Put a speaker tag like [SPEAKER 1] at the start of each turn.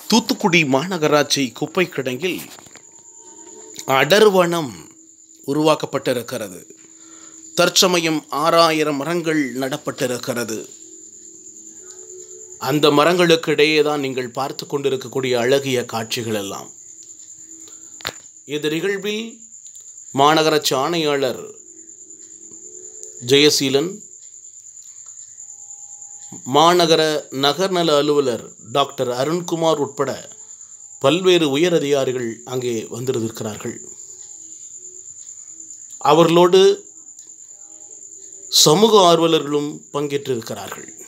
[SPEAKER 1] தூத்துக்குடி மாநகராட்சி குப்பை கிடங்கில் அடர்வனம் உருவாக்கப்பட்டிருக்கிறது தற்சமயம் ஆறாயிரம் மரங்கள் நடப்பட்டிருக்கிறது அந்த மரங்களுக்கு இடையே தான் நீங்கள் பார்த்து கொண்டிருக்கக்கூடிய அழகிய காட்சிகள் எல்லாம் இந்த நிகழ்வில் மாநகராட்சி ஆணையாளர் ஜெயசீலன் மாநகர நகர்நல அலுவலர் டாக்டர் அருண்குமார் உட்பட பல்வேறு உயர் அதிகாரிகள் அங்கே வந்திருக்கிறார்கள் அவர்களோடு சமூக ஆர்வலர்களும் பங்கேற்றிருக்கிறார்கள்